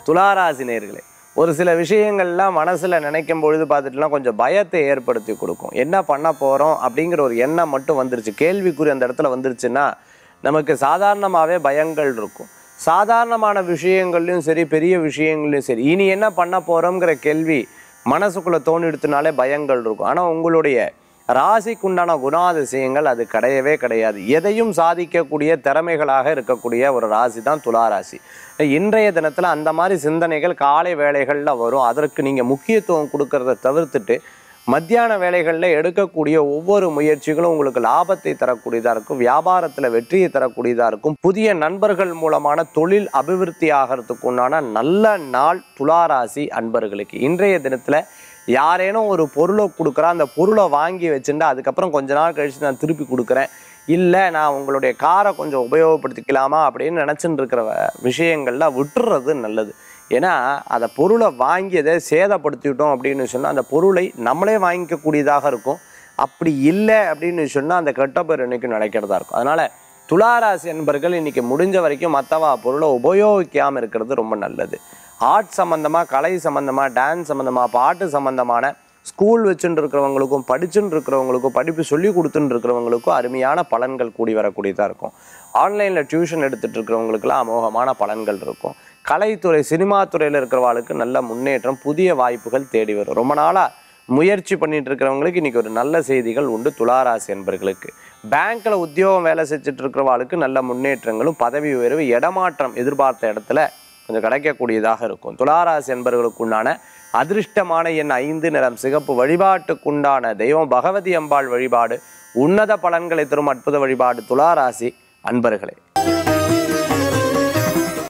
துளாராசி நேர்களே ஒரு சில விஷயங்கள்லாம் மனசில் நினைக்கும் பொழுது பார்த்துட்டுலாம் கொஞ்சம் பயத்தை ஏற்படுத்தி கொடுக்கும் என்ன பண்ண போகிறோம் அப்படிங்கிற ஒரு எண்ணம் மட்டும் வந்துருச்சு கேள்விக்குறி அந்த இடத்துல வந்துருச்சுன்னா நமக்கு சாதாரணமாகவே பயங்கள் இருக்கும் சாதாரணமான விஷயங்கள்லையும் சரி பெரிய விஷயங்கள்லையும் சரி இனி என்ன பண்ண போகிறோங்கிற கேள்வி மனசுக்குள்ளே தோணிடுத்துனாலே பயங்கள் இருக்கும் ஆனால் உங்களுடைய ராசிக்குண்டான குணாதிசயங்கள் அது கிடையவே கிடையாது எதையும் சாதிக்கக்கூடிய திறமைகளாக இருக்கக்கூடிய ஒரு ராசி தான் துலா ராசி இன்றைய தினத்தில் அந்த மாதிரி சிந்தனைகள் காலை வேளைகளில் வரும் அதற்கு நீங்கள் முக்கியத்துவம் கொடுக்கறத தவிர்த்துட்டு மத்தியான வேலைகளில் எடுக்கக்கூடிய ஒவ்வொரு முயற்சிகளும் உங்களுக்கு லாபத்தை தரக்கூடியதாக இருக்கும் வியாபாரத்தில் வெற்றியை தரக்கூடியதாக இருக்கும் புதிய நண்பர்கள் மூலமான தொழில் அபிவிருத்தி ஆகிறதுக்கு உண்டான நல்ல நாள் துளாராசி அன்பர்களுக்கு இன்றைய தினத்தில் யாரேனும் ஒரு பொருளை கொடுக்குறா அந்த பொருளை வாங்கி வச்சுட்டு அதுக்கப்புறம் கொஞ்ச நாள் கழிச்சு நான் திருப்பி கொடுக்குறேன் இல்லை நான் உங்களுடைய காரை கொஞ்சம் உபயோகப்படுத்திக்கலாமா அப்படின்னு நினச்சிட்டு இருக்கிற விஷயங்கள்லாம் விட்டுறது நல்லது ஏன்னா அந்த பொருளை வாங்கியதை சேதப்படுத்திவிட்டோம் அப்படின்னு சொன்னால் அந்த பொருளை நம்மளே வாங்கிக்கக்கூடியதாக இருக்கும் அப்படி இல்லை அப்படின்னு சொன்னால் அந்த கெட்ட பேர் என்னைக்கும் நடக்கிறதா இருக்கும் அதனால் துளாராசி என்பர்கள் இன்னைக்கு முடிஞ்ச வரைக்கும் மற்றவா பொருளை உபயோகிக்காமல் இருக்கிறது ரொம்ப நல்லது ஆர்ட் சம்மந்தமாக கலை சம்மந்தமாக டான்ஸ் சம்மந்தமாக பாட்டு சம்மந்தமான ஸ்கூல் வச்சுட்டு இருக்கிறவங்களுக்கும் படிச்சுட்டு இருக்கிறவங்களுக்கும் படிப்பு சொல்லி கொடுத்துட்டு இருக்கிறவங்களுக்கும் அருமையான பலன்கள் கூடி வரக்கூடியதாக இருக்கும் ஆன்லைனில் டியூஷன் எடுத்துட்டு இருக்கிறவங்களுக்குலாம் அமோகமான பலன்கள் இருக்கும் கலைத்துறை சினிமா துறையில் இருக்கிறவாளுக்கு நல்ல முன்னேற்றம் புதிய வாய்ப்புகள் தேடி வரும் ரொம்ப நாளாக முயற்சி பண்ணிட்டு இருக்கிறவங்களுக்கு இன்னைக்கு ஒரு நல்ல செய்திகள் உண்டு துளாராசி என்பர்களுக்கு பேங்க்ல உத்தியோகம் வேலை செஞ்சுட்டு இருக்கிறவாளுக்கு நல்ல முன்னேற்றங்களும் பதவி உயர்வு இடமாற்றம் எதிர்பார்த்த இடத்துல கொஞ்சம் கிடைக்கக்கூடியதாக இருக்கும் துளாராசி என்பவர்களுக்கு உண்டான அதிர்ஷ்டமான எண் ஐந்து நிறம் சிகப்பு வழிபாட்டுக்குண்டான தெய்வம் பகவதி அம்பாள் வழிபாடு உன்னத பலன்களை தரும் அற்புத வழிபாடு துளாராசி அன்பர்களே